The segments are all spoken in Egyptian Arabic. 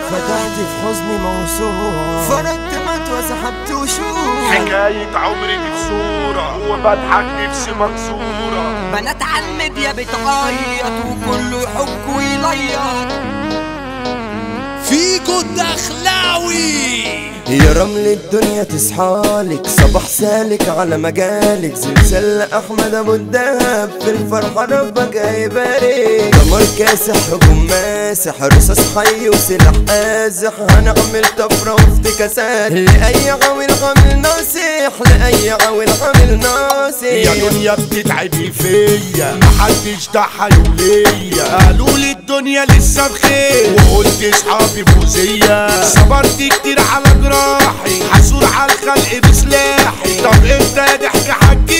فتحت في حزني موسوعة فرقت متوى سحبت وشوش حكاية عمري دي في صورة وبضحك نفسي مكسورة بنات على الميديا بتعيط وكله يحك ويليط فيكو الدخلاوي يا رمل الدنيا تصحالك صباح سالك على مجالك زلزال احمد ابو الدهب في الفرحه ربك هيبارك قمر كاسح هجوم ماسح رصاص حي وسلاح قازح هنعمل طفره وافتكاسات لاي عويل عامل ناصح لاي عويل عامل ناصح يا دنيا بتتعبي فيا محدش ضحى ليا قالوا لي الدنيا لسه بخير وقلت اصحابي فوزية صبرت كتير على جراحي حسود على الخلق بسلاحي طب امتى يا ضحك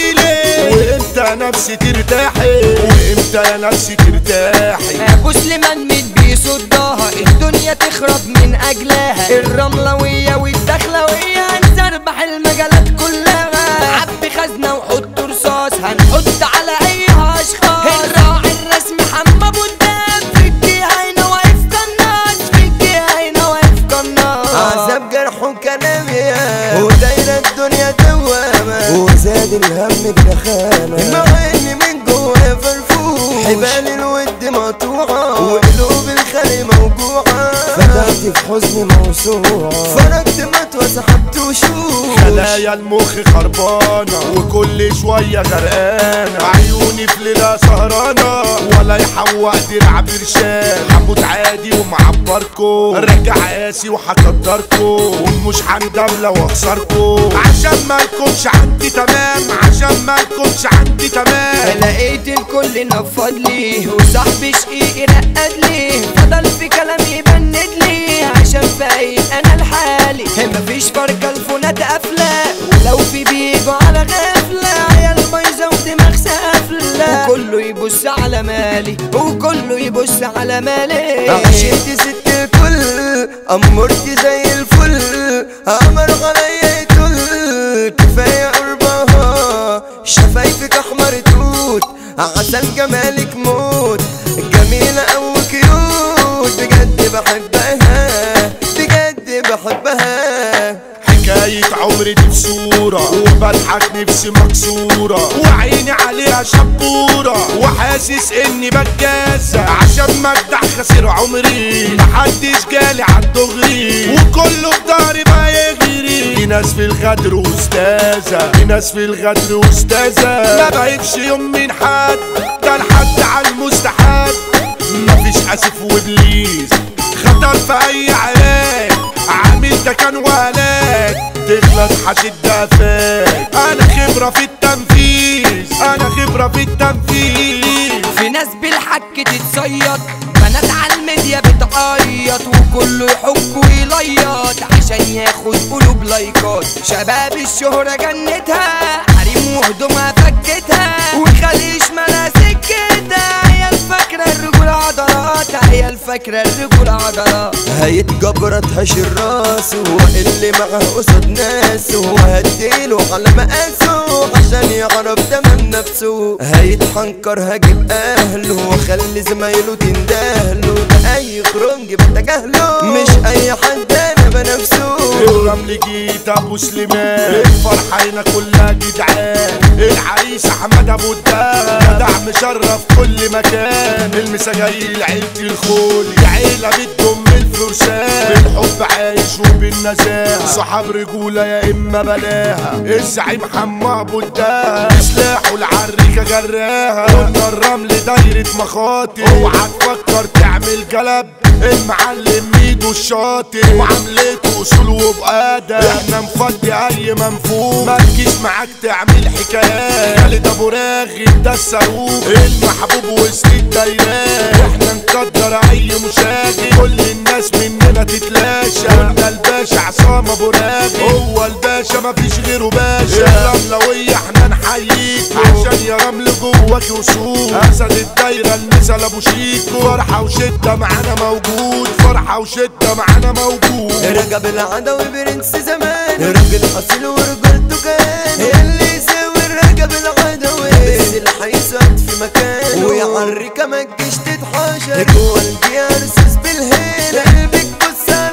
حكيلي وامتى نفسي ترتاحي وامتى يا نفسي ترتاحي ابو سليمان مين بيصدها الدنيا تخرب من اجلها الرملوية والدخلوية هنسربح المجالات كلها عبي خزنة وحط رصاص هنحط على اي اشخاص الراعي الرسمي حمى ابو الدهب في الجهة واقف قناص في الجهة واقف قناص عذاب جرح وكلام يا ودايرة الدنيا دوامة وزاد الهم جرخانة مع اني من جوايا فرفوش حبال الود مقطوعة وقلوب الخلق موجوعة فتحت في حزني موسوعة فرقت متوى سحبت وشوش خلايا المخ خربانة وكل شوية غرقانة عيوني في ليلة سهرانة ولا يحوق درع برشام هموت عادي ومعبركو راجع قاسي وهقدركو ومش هندم لو اخسركو عشان ما يكونش عندي تمام عشان ما يكونش عندي تمام لقيت الكل نفض لي وصاحبي شقيقي رقد لي فضل في كلامي يبند لي عشان فايق انا لحالي مفيش فرقة الفونات قافلة ولو في بيجوا على غفلة عيال بايظة ودماغ سافلة وكله يبص على مالي وكله يبص على مالي عشت ست الكل أمرت زي الفل أمر عليا يطل كفاية قربها شفايفك أحمر توت عسل جمالك موت جميلة أو كيوت بجد بحبها بجد بحبها حكاية عمري دي في صورة وبضحك نفسي مكسورة وعيني عليها شبورة وحاسس اني بتجازى عشان مجدع خسر عمري محدش جالي عالدغري وكله في ضهري بقى يجري في ناس في الغدر واستاذة في ناس في الغدر واستاذة ما بهبش يوم من حد ده الحد على المستحد مفيش اسف وابليس خطر في اي علاج عامل ده كان ولاك تغلط هشد قفاك انا خبرة في التنفيذ انا خبرة في التنفيذ في ناس بالحك تتصيد بنات على الميديا بتعيط وكله يحك ويليط عشان ياخد قلوب لايكات شباب الشهرة جنتها حريم وهدومها فكتها وخليش ملا سكتها هي الفاكرة الرجولة عضلات هي الفاكرة الرجولة عضلات هيتجبر تهشر راسه اللي معاه قصاد ناسه وهديله على مقاسه عشان يعرف تمام نفسه هيتحنكر هجيب اهله واخلي زمايله تندهله ده اي خرنج بتجاهله مش اي حد انا بنفسه الرمل جيت ابو سليمان الفرحة هنا كلها جدعان العريس احمد ابو الدهب جدع مشرف كل مكان المسجايل لعيلة الخول يا عيلة بتضم الفرسان بالحب عايش وبالنزاهة صحاب رجولة يا اما بلاها الزعيم حمى ابو الدهب سلاحه العريكة جراها قلنا الرمل دايرة مخاطر اوعى تفكر تعمل جلب المعلم ميدو الشاطر وعملته اصول وبقادة احنا نفضي اي منفوخ ما تجيش معاك تعمل حكايات خالد ابو راغب ده الصاروخ المحبوب وسط الدايرات احنا نقدر اي مشاغل كل الناس مننا تتلاشى قلنا الباشا عصام ابو راغب هو الباشا مفيش غيره باشا الرملوية احنا نحييك عشان يا رمل جواك وصول اسد الدايرة المثل ابو شيكو فرحة وشدة معانا موجود فرحة وشدة معانا موجود رجب العدوي برنس زمان راجل اصيل ورجولته كان اللي يساوي الرجب العدوي بس الحيسات في مكانه ويعري ما تجيش تتحاشى جوا الجيار سوس بالهيل قلبك بص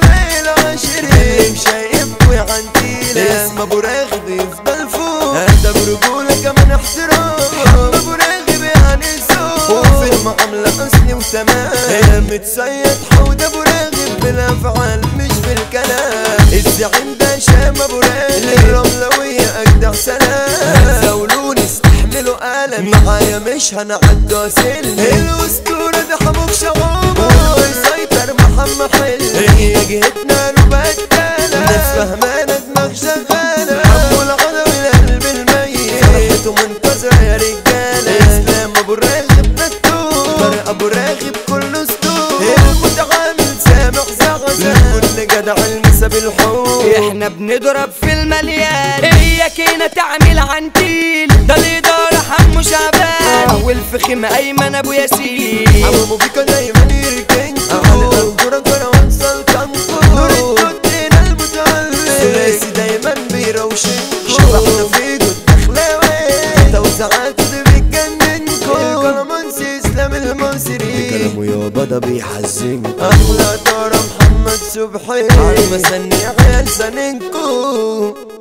يا متصيد حود ابو راغب بالافعال مش بالكلام الزعيم ده شام ابو راغب الرملوية اجدع سلام زولوني استحملوا الم معايا مش هنعدوا سلم الاسطورة ده حموك شغوبة ويسيطر محمد حلم هي جهتنا له بدالة ناس فهمانة دماغ شغالة حمو العدوي القلب الميت فرحته منتظرة يا رجالة اسلام ابو راغب نتوب طارق ابو راغب كله ستور المتعامل سامح زغزة كل جدع المسا بالحب احنا بنضرب في المليان هي كينا تعمل عنتيل ده الاداره حمو شعبان والفخم ايمن ابو ياسين عمو بيكا دايما يركنكو على الكورة كورة وانسى الكنكو نور التوتين المتعلق ثلاثي دايما بيروشنكو شبحنا في جود دخلاوي توزيعات دي بتجننكو الكلامانسي اسلام المصري كلامه يابا ده بيحزنكو احلى دارة محمد صبحي على مسني عيال سننكو